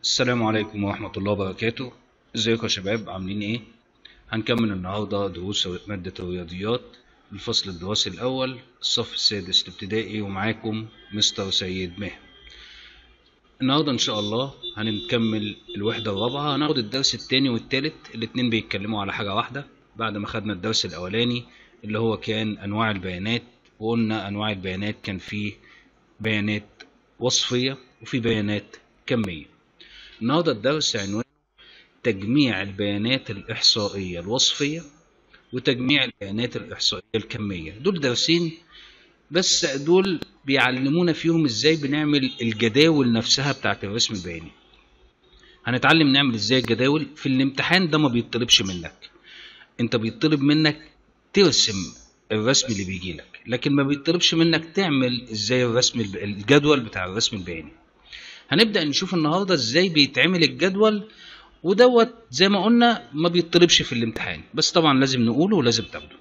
السلام عليكم ورحمة الله وبركاته ازيكم يا شباب عاملين ايه هنكمل النهاردة دروس مادة الرياضيات الفصل الدراسي الأول الصف السادس الابتدائي ومعاكم مستر سيد ماهر النهاردة إن شاء الله هنكمل الوحدة الرابعة هناخد الدرس التاني والتالت الاتنين بيتكلموا على حاجة واحدة بعد ما خدنا الدرس الأولاني اللي هو كان أنواع البيانات وقلنا أنواع البيانات كان فيه بيانات وصفية وفي بيانات كمية النهارده الدرس عنوانه تجميع البيانات الإحصائية الوصفية وتجميع البيانات الإحصائية الكمية دول درسين بس دول بيعلمونا فيهم ازاي بنعمل الجداول نفسها بتاعت الرسم البياني هنتعلم نعمل ازاي الجداول في الامتحان ده ما بيطلبش منك انت بيطلب منك ترسم الرسم اللي بيجي لك لكن ما بيطلبش منك تعمل ازاي الرسم الب- الجدول بتاع الرسم البياني هنبدأ نشوف النهاردة ازاي بيتعمل الجدول ودوت زي ما قلنا ما بيطلبش في الامتحان بس طبعا لازم نقوله ولازم تاخده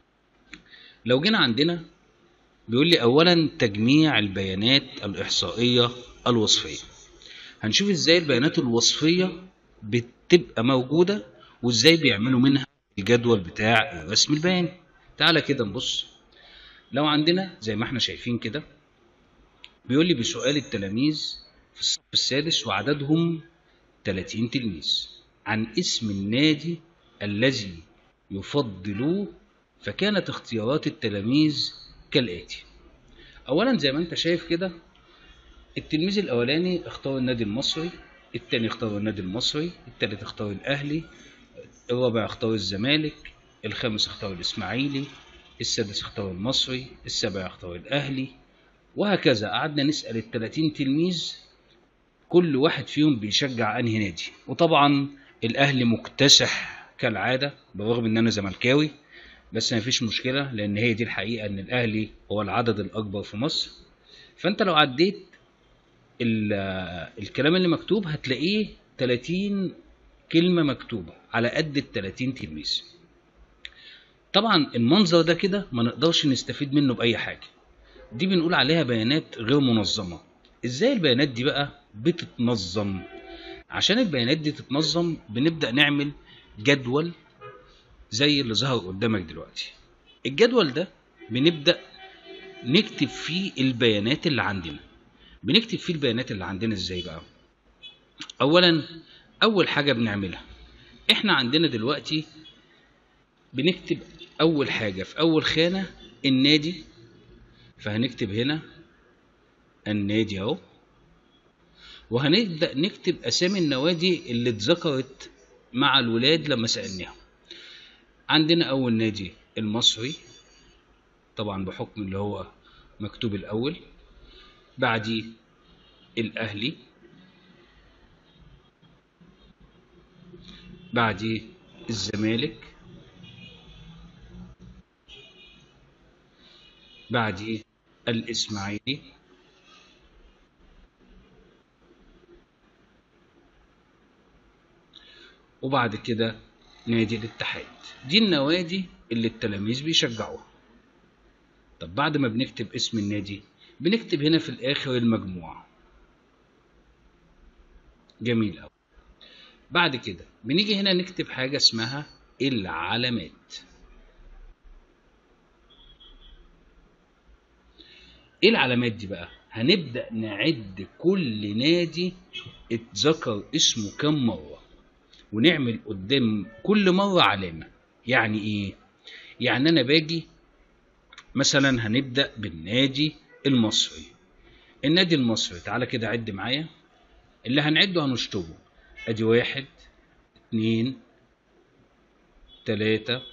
لو جينا عندنا بيقول لي اولا تجميع البيانات الاحصائيه الوصفيه هنشوف ازاي البيانات الوصفيه بتبقى موجوده وازاي بيعملوا منها الجدول بتاع الرسم البياني تعالى كده نبص لو عندنا زي ما احنا شايفين كده بيقول لي بسؤال التلاميذ في الصف السادس وعددهم 30 تلميذ عن اسم النادي الذي يفضلوه فكانت اختيارات التلاميذ كالآتي أولا زي ما أنت شايف كده التلميذ الأولاني اختار النادي المصري التاني اختار النادي المصري التالت اختار الأهلي الرابع اختار الزمالك الخامس اختار الإسماعيلي السادس اختار المصري السابع اختار الأهلي وهكذا قعدنا نسأل ال 30 تلميذ كل واحد فيهم بيشجع انهي نادي وطبعا الاهلي مكتسح كالعاده بالرغم ان انا زملكاوي بس ما فيش مشكله لان هي دي الحقيقه ان الاهلي هو العدد الاكبر في مصر فانت لو عديت ال- الكلام اللي مكتوب هتلاقيه 30 كلمه مكتوبه على قد ال 30 تلميذ طبعا المنظر ده كده ما نقدرش نستفيد منه باي حاجه دي بنقول عليها بيانات غير منظمه ازاي البيانات دي بقى بتتنظم عشان البيانات دي تتنظم بنبدأ نعمل جدول زي اللي ظهر قدامك دلوقتي الجدول ده بنبدأ نكتب فيه البيانات اللي عندنا بنكتب فيه البيانات اللي عندنا ازاي بقى اولا اول حاجة بنعملها احنا عندنا دلوقتي بنكتب اول حاجة في اول خانة النادي فهنكتب هنا النادي اهو وهنبدأ نكتب أسامي النوادي اللي اتذكرت مع الولاد لما سألناهم عندنا أول نادي المصري طبعا بحكم اللي هو مكتوب الأول بعديه الأهلي بعديه الزمالك بعديه الإسماعيلي وبعد كده نادي الاتحاد دي النوادي اللي التلاميذ بيشجعوها طب بعد ما بنكتب اسم النادي بنكتب هنا في الاخر المجموعة جميل قوي بعد كده بنيجي هنا نكتب حاجة اسمها العلامات ايه العلامات دي بقى هنبدأ نعد كل نادي اتذكر اسمه كم مرة ونعمل قدام كل مرة علامة يعني ايه يعني انا باجي مثلا هنبدأ بالنادي المصري النادي المصري تعالى كده عد معايا اللي هنعده هنشطبه ادي واحد اتنين تلاتة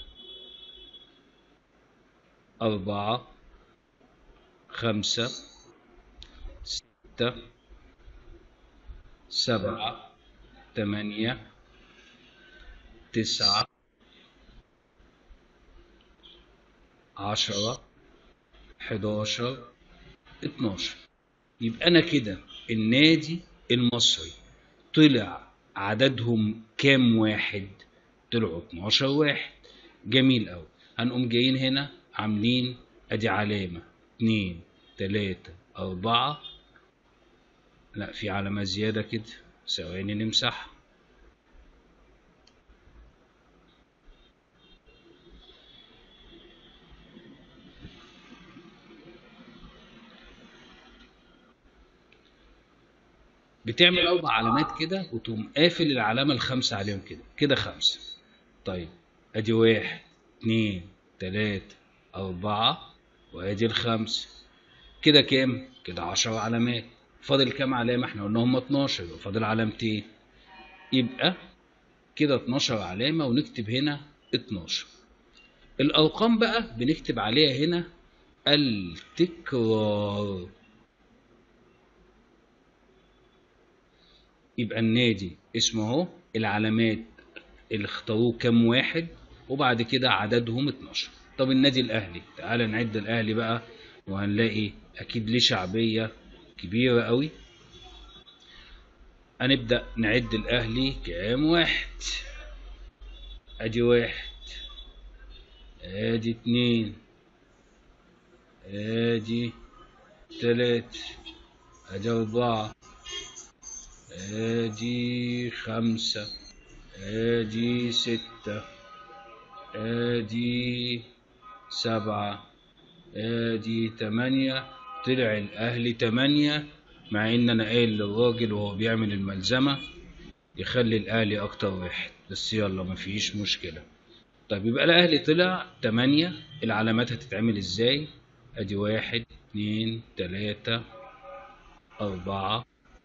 أربعة خمسة ستة سبعة تمانية تسعة عشرة حداشر اتناشر يبقى أنا كده النادي المصري طلع عددهم كام واحد طلعوا 12 واحد جميل أوي هنقوم جايين هنا عاملين ادي علامة اتنين تلاتة أربعة لا في علامة زيادة كده ثواني نمسحها بتعمل اربع علامات كده وتقوم قافل العلامه الخامسه عليهم كده كده خمسه طيب ادي واحد اتنين تلاته اربعه وادي الخمسه كده كام كده عشر علامات فاضل كام علامه احنا قلنا هم 12 يبقى فاضل علامتين يبقى كده 12 علامه ونكتب هنا 12 الارقام بقى بنكتب عليها هنا التكرار يبقى النادي اسمه اهو العلامات اللي اختاروه كام واحد وبعد كده عددهم 12 طب النادي الاهلي تعال نعد الاهلي بقى وهنلاقي اكيد ليه شعبيه كبيره قوي هنبدا نعد الاهلي كام واحد ادي واحد ادي اتنين ادي تلاتة ادي اربعة ادي خمسة ادي ستة ادي سبعة ادي تمانية طلع الاهلي تمانية مع ان انا قايل للراجل وهو بيعمل الملزمة يخلي الاهلي اكتر واحد بس يلا مفيش مشكلة طيب يبقى الاهلي طلع تمانية العلامات هتتعمل ازاي ادي واحد اتنين تلاتة اربعة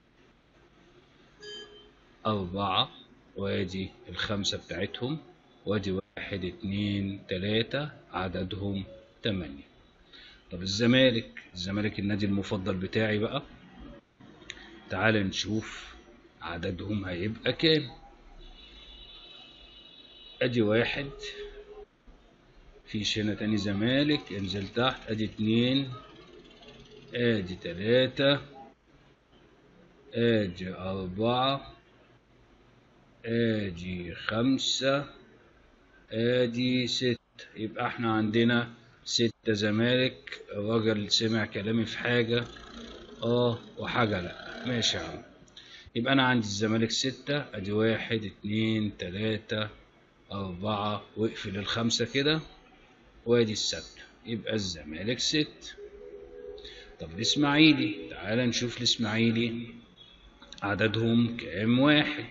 أربعة وادي الخمسة بتاعتهم وادي واحد اتنين تلاتة عددهم تمانية طب الزمالك الزمالك النادي المفضل بتاعي بقى تعال نشوف عددهم هيبقى كام ادي واحد فيش هنا تاني زمالك انزل تحت ادي اتنين ادي تلاتة ادي اربعة ادي خمسة ادي ستة يبقى احنا عندنا ستة زمالك الراجل سمع كلامي في حاجة اه وحاجة لا ماشي يا عم يبقى انا عندي الزمالك ستة ادي واحد اتنين تلاتة اربعة واقفل الخمسة كده وادي الستة يبقى الزمالك ست طب الاسماعيلي تعال نشوف الاسماعيلي عددهم كام واحد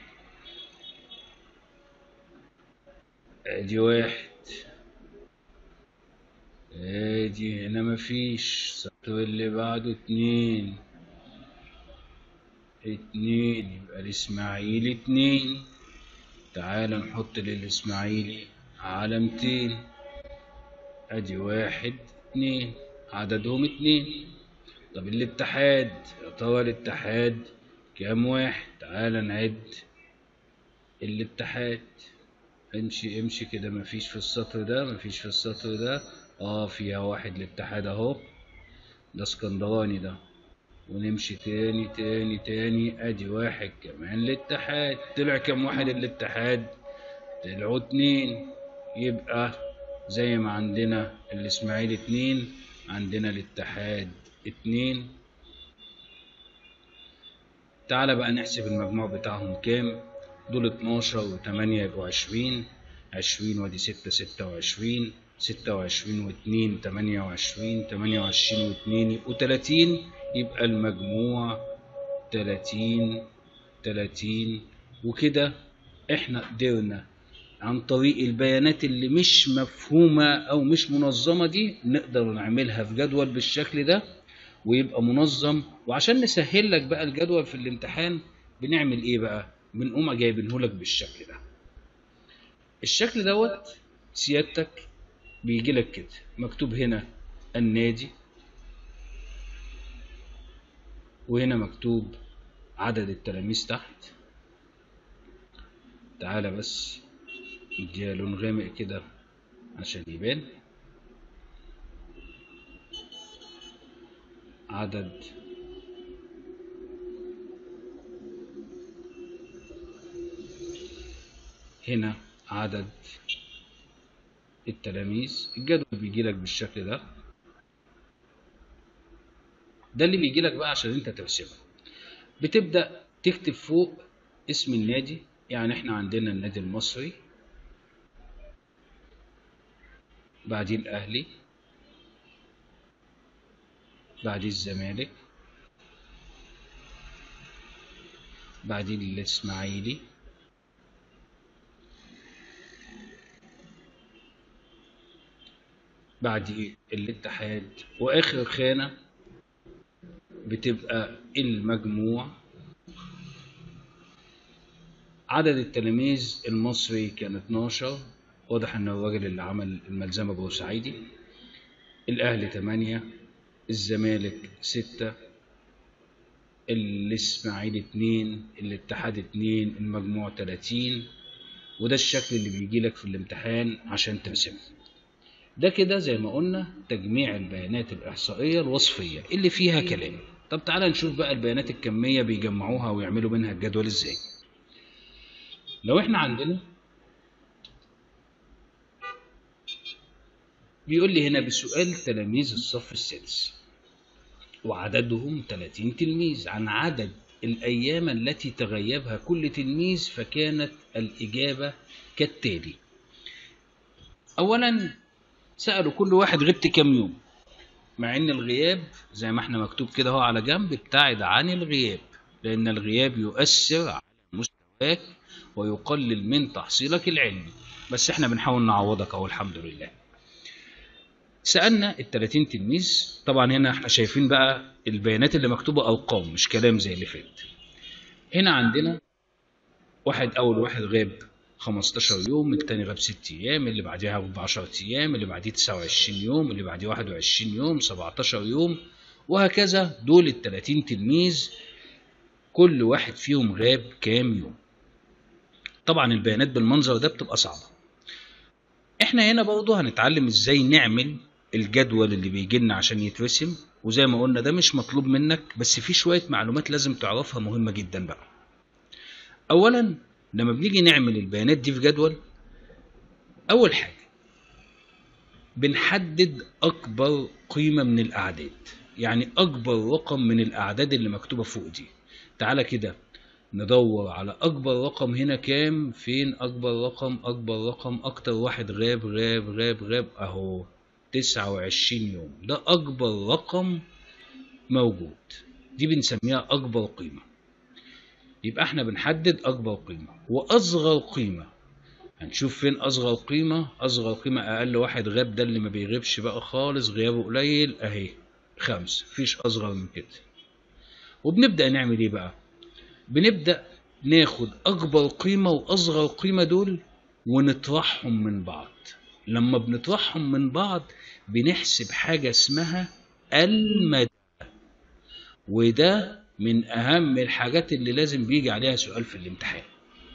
ادي واحد ادي هنا مفيش السطر اللي بعده اتنين اتنين يبقى الاسماعيلي اتنين تعال نحط للاسماعيلي علامتين ادي واحد اتنين عددهم اتنين طب الاتحاد يا ترى الاتحاد كام واحد تعال نعد الاتحاد امشي امشي كده مفيش في السطر ده مفيش في السطر ده اه فيها واحد الاتحاد اهو ده اسكندراني ده ونمشي تاني تاني تاني ادي واحد كمان الاتحاد طلع كام واحد الاتحاد طلعوا اتنين يبقى زي ما عندنا الاسماعيلي اتنين عندنا الاتحاد اتنين تعالى بقى نحسب المجموع بتاعهم كام دول 12 وتمانية يبقوا عشرين عشرين وادي ستة ستة وعشرين ستة وعشرين واتنين تمانية وعشرين تمانية وعشرين واتنين يبقوا تلاتين يبقى المجموع تلاتين تلاتين وكده احنا قدرنا عن طريق البيانات اللي مش مفهومة أو مش منظمة دي نقدر نعملها في جدول بالشكل ده ويبقى منظم وعشان نسهل لك بقى الجدول في الامتحان بنعمل ايه بقى بنقوم جايبينه لك بالشكل ده الشكل دوت سيادتك بيجي لك كده مكتوب هنا النادي وهنا مكتوب عدد التلاميذ تحت تعالى بس اديها لون غامق كده عشان يبان عدد هنا عدد التلاميذ الجدول بيجي لك بالشكل ده ده اللي بيجي لك بقى عشان انت ترسمه بتبدأ تكتب فوق اسم النادي يعني احنا عندنا النادي المصري بعدين الأهلي بعدين الزمالك بعدين الإسماعيلي بعد الاتحاد وآخر خانة بتبقى المجموع عدد التلاميذ المصري كان 12 واضح ان الراجل اللي عمل الملزمة بورسعيدي الاهلي 8 الزمالك 6 الاسماعيلي 2 الاتحاد 2 المجموع 30 وده الشكل اللي بيجي لك في الامتحان عشان ترسمه ده كده زي ما قلنا تجميع البيانات الإحصائية الوصفية اللي فيها كلام طب تعالى نشوف بقى البيانات الكمية بيجمعوها ويعملوا منها الجدول ازاي لو احنا عندنا بيقول لي هنا بسؤال تلاميذ الصف السادس وعددهم 30 تلميذ عن عدد الأيام التي تغيبها كل تلميذ فكانت الإجابة كالتالي أولا سألوا كل واحد غبت كام يوم مع ان الغياب زي ما احنا مكتوب كده اهو على جنب ابتعد عن الغياب لان الغياب يؤثر على مستواك ويقلل من تحصيلك العلمي بس احنا بنحاول نعوضك اهو الحمد لله سألنا ال 30 تلميذ طبعا هنا احنا شايفين بقى البيانات اللي مكتوبة أرقام مش كلام زي اللي فات هنا عندنا واحد أول واحد غاب 15 يوم التاني غاب 6 ايام اللي بعديها غاب 10 ايام اللي بعديه 29 يوم اللي بعديه 21 يوم 17 يوم وهكذا دول ال 30 تلميذ كل واحد فيهم غاب كام يوم طبعا البيانات بالمنظر ده بتبقى صعبة احنا هنا برضه هنتعلم ازاي نعمل الجدول اللي بيجي لنا عشان يترسم وزي ما قلنا ده مش مطلوب منك بس في شوية معلومات لازم تعرفها مهمة جدا بقى اولا لما بنيجي نعمل البيانات دي في جدول اول حاجه بنحدد اكبر قيمه من الاعداد يعني اكبر رقم من الاعداد اللي مكتوبه فوق دي تعالى كده ندور على اكبر رقم هنا كام فين اكبر رقم اكبر رقم اكتر واحد غاب غاب غاب غاب اهو 29 يوم ده اكبر رقم موجود دي بنسميها اكبر قيمه يبقى احنا بنحدد اكبر قيمة واصغر قيمة هنشوف فين اصغر قيمة اصغر قيمة اقل واحد غاب ده اللي ما بيغيبش بقى خالص غيابه قليل اهي خمسة مفيش اصغر من كده وبنبدأ نعمل ايه بقى بنبدأ ناخد اكبر قيمة واصغر قيمة دول ونطرحهم من بعض لما بنطرحهم من بعض بنحسب حاجة اسمها المدى وده من أهم الحاجات اللي لازم بيجي عليها سؤال في الامتحان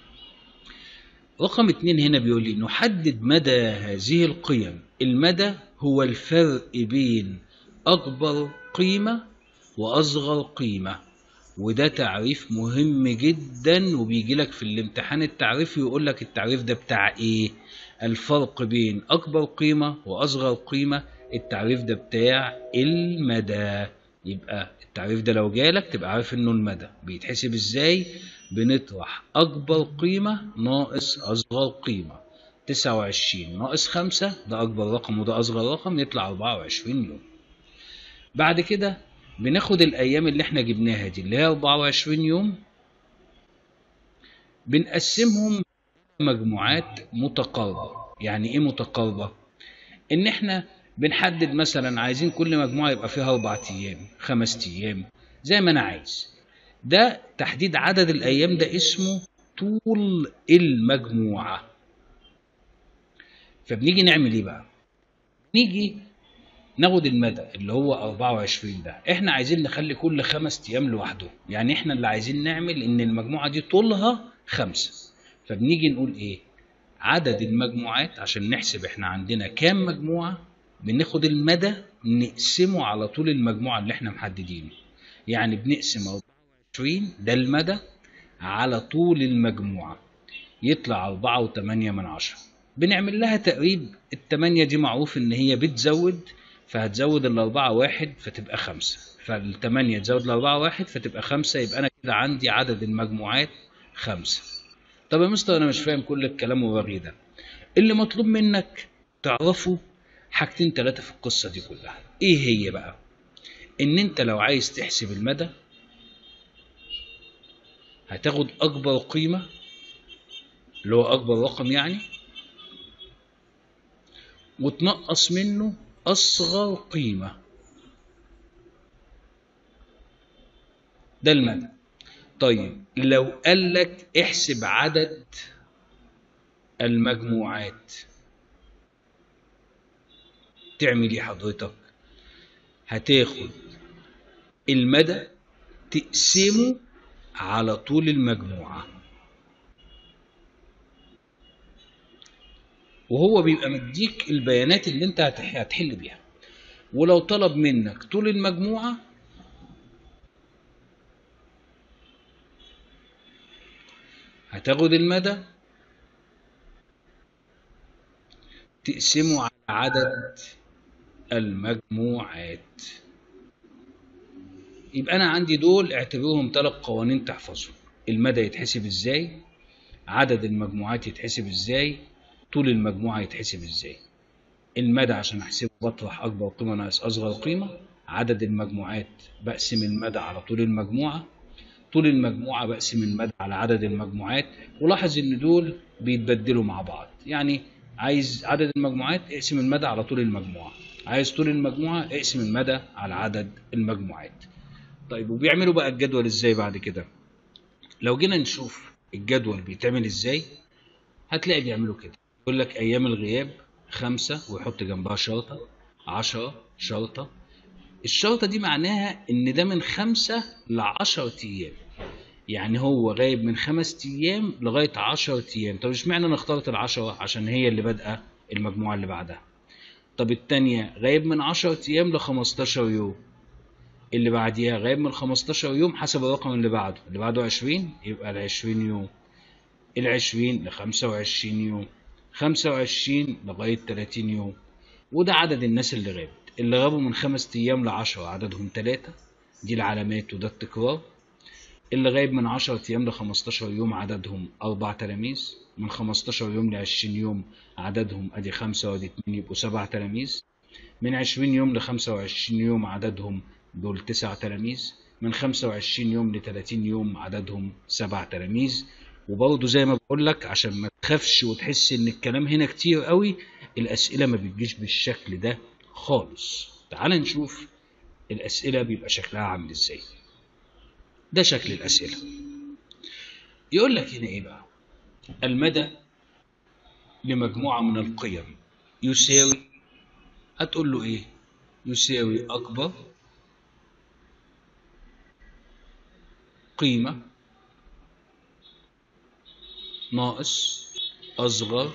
رقم اتنين هنا بيقول لي نحدد مدى هذه القيم المدى هو الفرق بين أكبر قيمة وأصغر قيمة وده تعريف مهم جدا وبيجي لك في الامتحان التعريفي ويقول لك التعريف ده بتاع ايه الفرق بين أكبر قيمة وأصغر قيمة التعريف ده بتاع المدى يبقى التعريف ده لو جالك تبقى عارف انه المدى بيتحسب ازاي بنطرح اكبر قيمة ناقص اصغر قيمة 29 ناقص 5 ده اكبر رقم وده اصغر رقم يطلع 24 يوم بعد كده بناخد الايام اللي احنا جبناها دي اللي هي 24 يوم بنقسمهم مجموعات متقاربة يعني ايه متقاربة ان احنا بنحدد مثلا عايزين كل مجموعة يبقى فيها أربع أيام خمس أيام زي ما أنا عايز ده تحديد عدد الأيام ده اسمه طول المجموعة فبنيجي نعمل إيه بقى؟ نيجي ناخد المدى اللي هو 24 ده احنا عايزين نخلي كل خمس ايام لوحده يعني احنا اللي عايزين نعمل ان المجموعه دي طولها خمسة فبنيجي نقول ايه عدد المجموعات عشان نحسب احنا عندنا كام مجموعه بناخد المدى نقسمه على طول المجموعة اللي احنا محددينه يعني بنقسم 24 ده المدى على طول المجموعة يطلع 4 و8 من عشرة بنعمل لها تقريب التمانية دي معروف ان هي بتزود فهتزود الأربعة واحد فتبقى خمسة فالتمانية تزود الأربعة واحد فتبقى خمسة يبقى أنا كده عندي عدد المجموعات خمسة طب يا مستر أنا مش فاهم كل الكلام وبغي ده اللي مطلوب منك تعرفه حاجتين تلاتة في القصة دي كلها إيه هي بقى؟ إن أنت لو عايز تحسب المدى هتاخد أكبر قيمة اللي هو أكبر رقم يعني وتنقص منه أصغر قيمة ده المدى طيب لو قال لك احسب عدد المجموعات تعمل ايه حضرتك هتاخد المدى تقسمه على طول المجموعة وهو بيبقى مديك البيانات اللي انت هتحل بيها ولو طلب منك طول المجموعة هتاخد المدى تقسمه على عدد المجموعات يبقى انا عندي دول اعتبرهم ثلاث قوانين تحفظهم المدى يتحسب ازاي عدد المجموعات يتحسب ازاي طول المجموعة يتحسب ازاي المدى عشان احسبه بطرح اكبر قيمة ناقص اصغر قيمة عدد المجموعات بقسم المدى على طول المجموعة طول المجموعة بقسم المدى على عدد المجموعات ولاحظ ان دول بيتبدلوا مع بعض يعني عايز عدد المجموعات اقسم المدى على طول المجموعة عايز طول المجموعة اقسم المدى على عدد المجموعات طيب وبيعملوا بقى الجدول ازاي بعد كده لو جينا نشوف الجدول بيتعمل ازاي هتلاقي بيعملوا كده يقول لك ايام الغياب خمسة ويحط جنبها شرطة عشرة شرطة الشرطة دي معناها ان ده من خمسة لعشرة ايام يعني هو غايب من خمس ايام لغاية عشرة ايام طب اشمعنى انا اخترت العشرة عشان هي اللي بادئة المجموعة اللي بعدها طب التانية غايب من عشرة ايام لخمستاشر يوم اللي بعديها غايب من 15 يوم حسب الرقم اللي بعده اللي بعده 20 يبقى ال 20 يوم ال 20 ل 25 يوم 25 لغاية 30 يوم وده عدد الناس اللي غابت اللي غابوا من خمس أيام لعشرة عددهم تلاتة دي العلامات وده التكرار اللي غايب من 10 أيام ل 15 يوم عددهم أربع تلاميذ من 15 يوم ل 20 يوم عددهم أدي خمسة وأدي اتنين يبقوا سبع تلاميذ من 20 يوم ل 25 يوم عددهم دول تسع تلاميذ من 25 يوم ل 30 يوم عددهم سبع تلاميذ وبرضه زي ما بقول لك عشان ما تخافش وتحس ان الكلام هنا كتير قوي الاسئله ما بتجيش بالشكل ده خالص تعال نشوف الاسئله بيبقى شكلها عامل ازاي ده شكل الاسئله يقول لك هنا ايه بقى المدى لمجموعه من القيم يساوي هتقول له ايه يساوي اكبر قيمة ناقص أصغر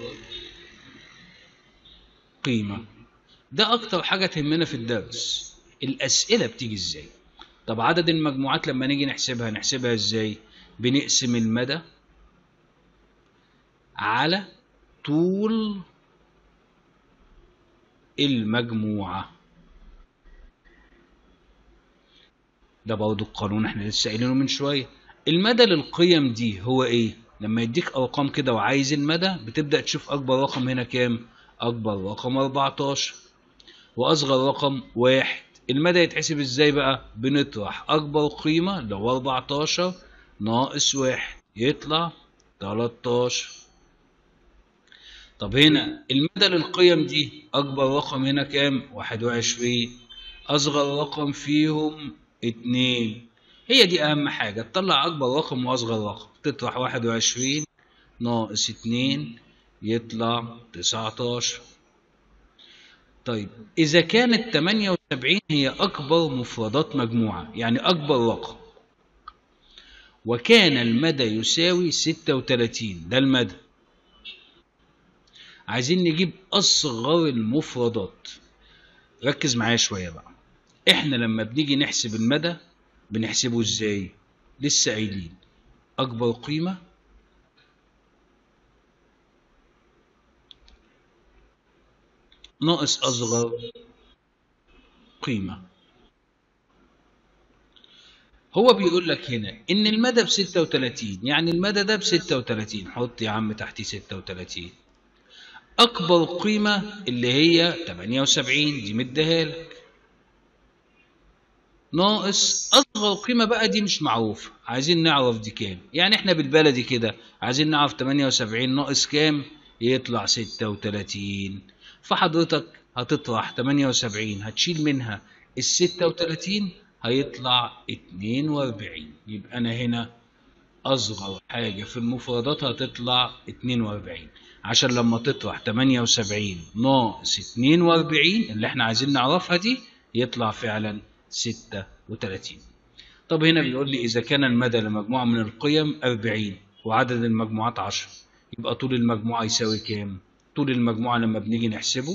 قيمة ده أكتر حاجة تهمنا في الدرس الأسئلة بتيجي إزاي طب عدد المجموعات لما نيجي نحسبها نحسبها إزاي بنقسم المدى على طول المجموعة ده برضه القانون احنا لسه قايلينه من شويه المدى للقيم دي هو ايه لما يديك ارقام كده وعايز المدى بتبدا تشوف اكبر رقم هنا كام اكبر رقم 14 واصغر رقم واحد المدى يتحسب ازاي بقى بنطرح اكبر قيمه اللي هو 14 ناقص واحد يطلع 13 طب هنا المدى للقيم دي اكبر رقم هنا كام 21 اصغر رقم فيهم اتنين هي دي أهم حاجة تطلع أكبر رقم وأصغر رقم تطرح واحد وعشرين ناقص اتنين يطلع تسعتاشر طيب إذا كانت تمانية وسبعين هي أكبر مفردات مجموعة يعني أكبر رقم وكان المدى يساوي ستة وتلاتين ده المدى عايزين نجيب أصغر المفردات ركز معايا شوية بقى احنا لما بنيجي نحسب المدى بنحسبه ازاي لسه قايلين اكبر قيمة ناقص اصغر قيمة هو بيقول لك هنا ان المدى ب 36 يعني المدى ده ب 36 حط يا عم تحتيه 36 اكبر قيمة اللي هي 78 دي مديها لك ناقص اصغر قيمة بقى دي مش معروفة عايزين نعرف دي كام يعني احنا بالبلدي كده عايزين نعرف 78 ناقص كام يطلع 36 فحضرتك هتطرح 78 هتشيل منها ال 36 هيطلع 42 يبقى انا هنا اصغر حاجة في المفردات هتطلع 42 عشان لما تطرح 78 ناقص 42 اللي احنا عايزين نعرفها دي يطلع فعلا 36 طب هنا بيقول لي إذا كان المدى لمجموعة من القيم 40 وعدد المجموعات 10 يبقى طول المجموعة يساوي كام؟ طول المجموعة لما بنيجي نحسبه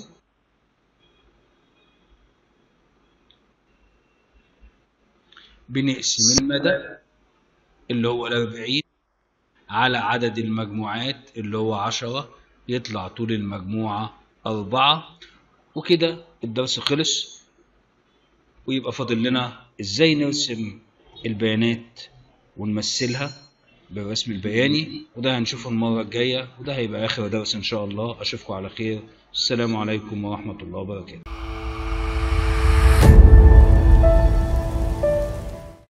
بنقسم المدى اللي هو الأربعين على عدد المجموعات اللي هو عشرة يطلع طول المجموعة أربعة وكده الدرس خلص ويبقى فاضل لنا ازاي نرسم البيانات ونمثلها بالرسم البياني وده هنشوفه المرة الجاية وده هيبقى آخر درس إن شاء الله أشوفكم على خير السلام عليكم ورحمة الله وبركاته